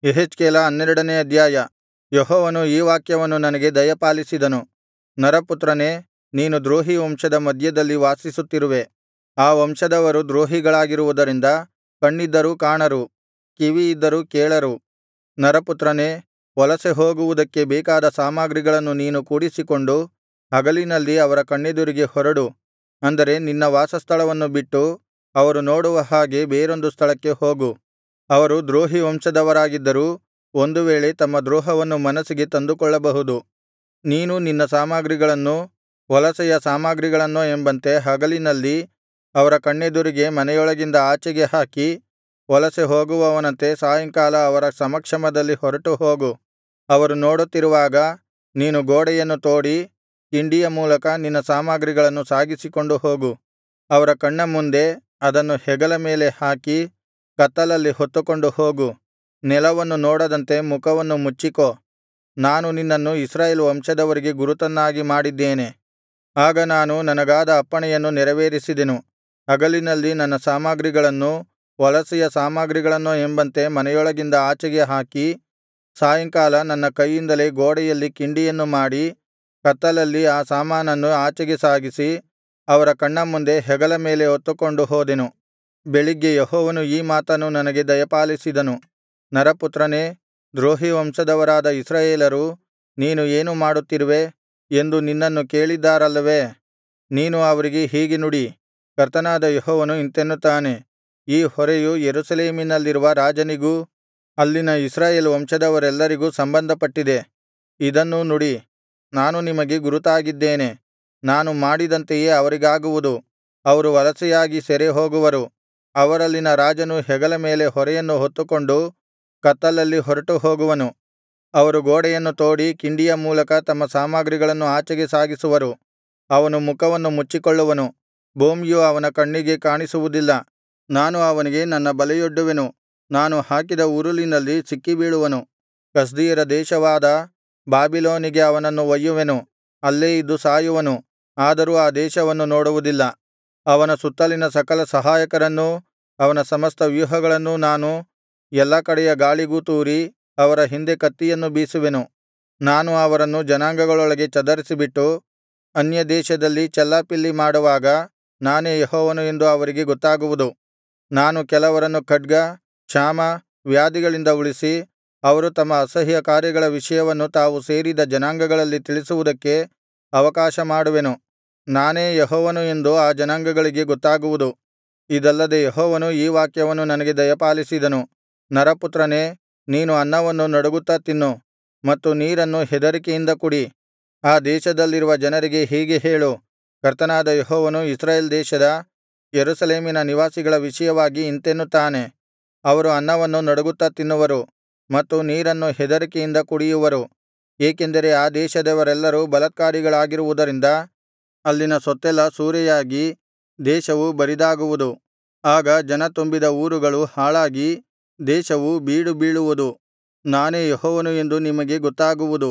ಯೆಹೆಜ್ಕೇಲ ಹನ್ನೆರಡನೇ ಅಧ್ಯಾಯ ಯೆಹೋವನು ಈ ವಾಕ್ಯವನ್ನು ನನಗೆ ದಯಪಾಲಿಸಿದನು ನರಪುತ್ರನೇ ನೀನು ದ್ರೋಹಿ ವಂಶದ ಮಧ್ಯದಲ್ಲಿ ವಾಸಿಸುತ್ತಿರುವೆ ಆ ವಂಶದವರು ದ್ರೋಹಿಗಳಾಗಿರುವುದರಿಂದ ಕಣ್ಣಿದ್ದರೂ ಕಾಣರು ಕಿವಿಯಿದ್ದರೂ ಕೇಳರು ನರಪುತ್ರನೇ ವಲಸೆ ಹೋಗುವುದಕ್ಕೆ ಬೇಕಾದ ಸಾಮಗ್ರಿಗಳನ್ನು ನೀನು ಕೂಡಿಸಿಕೊಂಡು ಹಗಲಿನಲ್ಲಿ ಅವರ ಕಣ್ಣೆದುರಿಗೆ ಹೊರಡು ಅಂದರೆ ನಿನ್ನ ವಾಸಸ್ಥಳವನ್ನು ಬಿಟ್ಟು ಅವರು ನೋಡುವ ಹಾಗೆ ಬೇರೊಂದು ಸ್ಥಳಕ್ಕೆ ಹೋಗು ಅವರು ದ್ರೋಹಿ ವಂಶದವರಾಗಿದ್ದರೂ ಒಂದು ವೇಳೆ ತಮ್ಮ ದ್ರೋಹವನ್ನು ಮನಸ್ಸಿಗೆ ತಂದುಕೊಳ್ಳಬಹುದು ನೀನು ನಿನ್ನ ಸಾಮಗ್ರಿಗಳನ್ನು ವಲಸೆಯ ಸಾಮಗ್ರಿಗಳನ್ನೋ ಎಂಬಂತೆ ಹಗಲಿನಲ್ಲಿ ಅವರ ಕಣ್ಣೆದುರಿಗೆ ಮನೆಯೊಳಗಿಂದ ಆಚೆಗೆ ಹಾಕಿ ವಲಸೆ ಹೋಗುವವನಂತೆ ಸಾಯಂಕಾಲ ಅವರ ಸಮಕ್ಷಮದಲ್ಲಿ ಹೊರಟುಹೋಗು ಅವರು ನೋಡುತ್ತಿರುವಾಗ ನೀನು ಗೋಡೆಯನ್ನು ತೋಡಿ ಕಿಂಡಿಯ ಮೂಲಕ ನಿನ್ನ ಸಾಮಗ್ರಿಗಳನ್ನು ಸಾಗಿಸಿಕೊಂಡು ಹೋಗು ಅವರ ಕಣ್ಣ ಮುಂದೆ ಅದನ್ನು ಹೆಗಲ ಮೇಲೆ ಹಾಕಿ ಕತ್ತಲಲ್ಲಿ ಹೊತ್ತುಕೊಂಡು ಹೋಗು ನೆಲವನ್ನು ನೋಡದಂತೆ ಮುಖವನ್ನು ಮುಚ್ಚಿಕೋ ನಾನು ನಿನ್ನನ್ನು ಇಸ್ರಾಯೇಲ್ ವಂಶದವರಿಗೆ ಗುರುತನ್ನಾಗಿ ಮಾಡಿದ್ದೇನೆ ಆಗ ನಾನು ನನಗಾದ ಅಪ್ಪಣೆಯನ್ನು ನೆರವೇರಿಸಿದೆನು ಹಗಲಿನಲ್ಲಿ ನನ್ನ ಸಾಮಗ್ರಿಗಳನ್ನು ವಲಸೆಯ ಸಾಮಗ್ರಿಗಳನ್ನೋ ಎಂಬಂತೆ ಮನೆಯೊಳಗಿಂದ ಆಚೆಗೆ ಹಾಕಿ ಸಾಯಂಕಾಲ ನನ್ನ ಕೈಯಿಂದಲೇ ಗೋಡೆಯಲ್ಲಿ ಕಿಂಡಿಯನ್ನು ಮಾಡಿ ಕತ್ತಲಲ್ಲಿ ಆ ಸಾಮಾನನ್ನು ಆಚೆಗೆ ಸಾಗಿಸಿ ಅವರ ಕಣ್ಣ ಮುಂದೆ ಹೆಗಲ ಮೇಲೆ ಹೊತ್ತುಕೊಂಡು ಹೋದೆನು ಬೆಳಿಗ್ಗೆ ಯೆಹೋವನು ಈ ಮಾತನ್ನು ನನಗೆ ದಯಪಾಲಿಸಿದನು ನರಪುತ್ರನೇ ದ್ರೋಹಿ ವಂಶದವರಾದ ಇಸ್ರಾಯೇಲರು ನೀನು ಏನು ಮಾಡುತ್ತಿರುವೆ ಎಂದು ನಿನ್ನನ್ನು ಕೇಳಿದ್ದಾರಲ್ಲವೇ ನೀನು ಅವರಿಗೆ ಹೀಗೆ ನುಡಿ ಕರ್ತನಾದ ಯೆಹೋವನು ಇಂತೆನ್ನುತ್ತಾನೆ ಈ ಹೊರೆಯು ಯೆರೂಸಲೇಮಿನಲ್ಲಿರುವ ರಾಜನಿಗೂ ಅಲ್ಲಿನ ಇಸ್ರಾಯೇಲ್ ವಂಶದವರೆಲ್ಲರಿಗೂ ಸಂಬಂಧಪಟ್ಟಿದೆ ಇದನ್ನೂ ನುಡಿ ನಾನು ನಿಮಗೆ ಗುರುತಾಗಿದ್ದೇನೆ ನಾನು ಮಾಡಿದಂತೆಯೇ ಅವರಿಗಾಗುವುದು ಅವರು ವಲಸೆಯಾಗಿ ಸೆರೆ ಹೋಗುವರು ಅವರಲ್ಲಿನ ರಾಜನು ಹೆಗಲ ಮೇಲೆ ಹೊರೆಯನ್ನು ಹೊತ್ತುಕೊಂಡು ಕತ್ತಲಲ್ಲಿ ಹೊರಟು ಹೋಗುವನು ಅವರು ಗೋಡೆಯನ್ನು ತೋಡಿ ಕಿಂಡಿಯ ಮೂಲಕ ತಮ್ಮ ಸಾಮಗ್ರಿಗಳನ್ನು ಆಚೆಗೆ ಸಾಗಿಸುವರು ಅವನು ಮುಖವನ್ನು ಮುಚ್ಚಿಕೊಳ್ಳುವನು ಭೂಮಿಯು ಅವನ ಕಣ್ಣಿಗೆ ಕಾಣಿಸುವುದಿಲ್ಲ ನಾನು ಅವನಿಗೆ ನನ್ನ ಬಲೆಯೊಡ್ಡುವೆನು ನಾನು ಹಾಕಿದ ಉರುಲಿನಲ್ಲಿ ಸಿಕ್ಕಿಬೀಳುವನು ಕಸ್ದೀಯರ ದೇಶವಾದ ಬಾಬಿಲೋನಿಗೆ ಅವನನ್ನು ಒಯ್ಯುವೆನು ಅಲ್ಲೇ ಇದ್ದು ಸಾಯುವನು ಆದರೂ ಆ ದೇಶವನ್ನು ನೋಡುವುದಿಲ್ಲ ಅವನ ಸುತ್ತಲಿನ ಸಕಲ ಸಹಾಯಕರನ್ನೂ ಅವನ ಸಮಸ್ತ ವ್ಯೂಹಗಳನ್ನೂ ನಾನು ಎಲ್ಲಾ ಕಡೆಯ ಗಾಳಿಗೂ ತೂರಿ ಅವರ ಹಿಂದೆ ಕತ್ತಿಯನ್ನು ಬೀಸುವೆನು ನಾನು ಅವರನ್ನು ಜನಾಂಗಗಳೊಳಗೆ ಚದರಿಸಿಬಿಟ್ಟು ಅನ್ಯದೇಶದಲ್ಲಿ ಚೆಲ್ಲಾಪಿಲ್ಲಿ ಮಾಡುವಾಗ ನಾನೇ ಯೆಹೋವನು ಎಂದು ಅವರಿಗೆ ಗೊತ್ತಾಗುವುದು ನಾನು ಕೆಲವರನ್ನು ಖಡ್ಗ ಕ್ಷಾಮ ವ್ಯಾಧಿಗಳಿಂದ ಉಳಿಸಿ ಅವರು ತಮ್ಮ ಅಸಹ್ಯ ಕಾರ್ಯಗಳ ವಿಷಯವನ್ನು ತಾವು ಸೇರಿದ ಜನಾಂಗಗಳಲ್ಲಿ ತಿಳಿಸುವುದಕ್ಕೆ ಅವಕಾಶ ಮಾಡುವೆನು ನಾನೇ ಯೆಹೋವನು ಎಂದು ಆ ಜನಾಂಗಗಳಿಗೆ ಗೊತ್ತಾಗುವುದು ಇದಲ್ಲದೆ ಯೆಹೋವನು ಈ ವಾಕ್ಯವನ್ನು ನನಗೆ ದಯಪಾಲಿಸಿದನು ನರಪುತ್ರನೇ ನೀನು ಅನ್ನವನ್ನು ನಡುಗುತ್ತಾ ತಿನ್ನು ಮತ್ತು ನೀರನ್ನು ಹೆದರಿಕೆಯಿಂದ ಕುಡಿ ಆ ದೇಶದಲ್ಲಿರುವ ಜನರಿಗೆ ಹೀಗೆ ಹೇಳು ಕರ್ತನಾದ ಯೆಹೋವನು ಇಸ್ರಾಯೇಲ್ ದೇಶದ ಯೆರೂಸಲೇಮಿನ ನಿವಾಸಿಗಳ ವಿಷಯವಾಗಿ ಇಂತೆನ್ನುತ್ತಾನೆ ಅವರು ಅನ್ನವನ್ನು ನಡುಗುತ್ತಾ ತಿನ್ನುವರು ಮತ್ತು ನೀರನ್ನು ಹೆದರಿಕೆಯಿಂದ ಕುಡಿಯುವರು ಏಕೆಂದರೆ ಆ ದೇಶದವರೆಲ್ಲರೂ ಬಲಾತ್ಕಾರಿಗಳಾಗಿರುವುದರಿಂದ ಅಲ್ಲಿನ ಸೊತ್ತೆಲ್ಲಾ ಸೂರೆಯಾಗಿ ದೇಶವು ಬರಿದಾಗುವುದು ಆಗ ಜನ ತುಂಬಿದ ಊರುಗಳು ಹಾಳಾಗಿ ದೇಶವು ಬೀಡುಬೀಳುವುದು ನಾನೇ ಯೆಹೋವನು ಎಂದು ನಿಮಗೆ ಗೊತ್ತಾಗುವುದು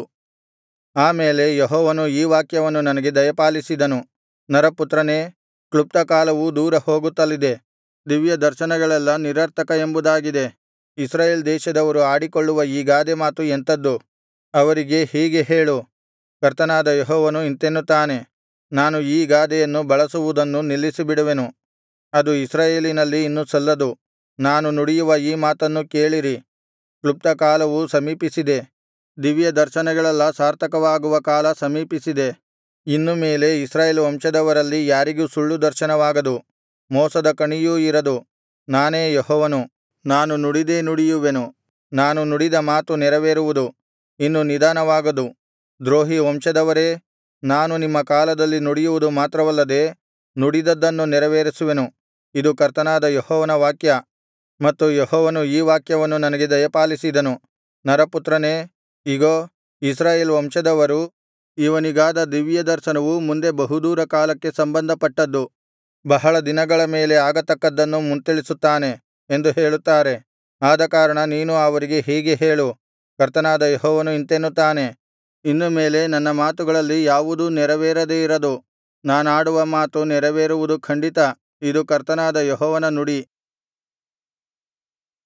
ಆ ಮೇಲೆ ಯೆಹೋವನು ಈ ವಾಕ್ಯವನ್ನು ನನಗೆ ದಯಪಾಲಿಸಿದನು ನರಪುತ್ರನೇ ಕ್ಲುಪ್ತಕಾಲವು ದೂರ ಹೋಗುತ್ತಲಿದೆ ದಿವ್ಯದರ್ಶನಗಳೆಲ್ಲಾ ನಿರರ್ಥಕ ಎಂಬುದಾಗಿದೆ ಇಸ್ರಾಯೇಲ್ ದೇಶದವರು ಆಡಿಕೊಳ್ಳುವ ಈ ಗಾದೆ ಮಾತು ಎಂಥದ್ದು ಅವರಿಗೆ ಹೀಗೆ ಹೇಳು ಕರ್ತನಾದ ಯೆಹೋವನು ಇಂತೆನ್ನುತ್ತಾನೆ ನಾನು ಈ ಗಾದೆಯನ್ನು ಬಳಸುವುದನ್ನು ನಿಲ್ಲಿಸಿಬಿಡುವೆನು ಅದು ಇಸ್ರಾಯೇಲಿನಲ್ಲಿ ಇನ್ನು ಸಲ್ಲದು ನಾನು ನುಡಿಯುವ ಈ ಮಾತನ್ನು ಕೇಳಿರಿ ಕ್ಲುಪ್ತಕಾಲವು ಸಮೀಪಿಸಿದೆ ದಿವ್ಯದರ್ಶನಗಳೆಲ್ಲಾ ಸಾರ್ಥಕವಾಗುವ ಕಾಲ ಸಮೀಪಿಸಿದೆ ಇನ್ನು ಮೇಲೆ ಇಸ್ರಾಯೇಲ್ ವಂಶದವರಲ್ಲಿ ಯಾರಿಗೂ ಸುಳ್ಳು ದರ್ಶನವಾಗದು ಮೋಸದ ಕಣಿಯೂ ಇರದು ನಾನೇ ಯೆಹೋವನು ನಾನು ನುಡಿದೇ ನುಡಿಯುವೆನು ನಾನು ನುಡಿದ ಮಾತು ನೆರವೇರುವುದು ಇನ್ನು ನಿಧಾನವಾಗದು ದ್ರೋಹಿ ವಂಶದವರೇ ನಾನು ನಿಮ್ಮ ಕಾಲದಲ್ಲಿ ನುಡಿಯುವುದು ಮಾತ್ರವಲ್ಲದೆ ನುಡಿದದ್ದನ್ನು ನೆರವೇರಿಸುವೆನು ಇದು ಕರ್ತನಾದ ಯೆಹೋವನ ವಾಕ್ಯ ಮತ್ತು ಯೆಹೋವನು ಈ ವಾಕ್ಯವನ್ನು ನನಗೆ ದಯಪಾಲಿಸಿದನು ನರಪುತ್ರನೇ ಇಗೋ ಇಸ್ರಾಯೇಲ್ ವಂಶದವರು ಇವನಿಗಾದ ದಿವ್ಯದರ್ಶನವು ಮುಂದೆ ಬಹುದೂರ ಕಾಲಕ್ಕೆ ಸಂಬಂಧಪಟ್ಟದ್ದು ಬಹಳ ದಿನಗಳ ಮೇಲೆ ಆಗತಕ್ಕದ್ದನ್ನು ಮುಂತಿಳಿಸುತ್ತಾನೆ ಎಂದು ಹೇಳುತ್ತಾರೆ ಆದಕಾರಣ ನೀನು ಅವರಿಗೆ ಹೀಗೆ ಹೇಳು ಕರ್ತನಾದ ಯೆಹೋವನು ಇಂತೆನ್ನುತ್ತಾನೆ ಇನ್ನು ಮೇಲೆ ನನ್ನ ಮಾತುಗಳಲ್ಲಿ ಯಾವುದೂ ನೆರವೇರದೆ ಇರದು ನಾನಾಡುವ ಮಾತು ನೆರವೇರುವುದು ಖಂಡಿತ ಇದು ಕರ್ತನಾದ ಯೆಹೋವನ ನುಡಿ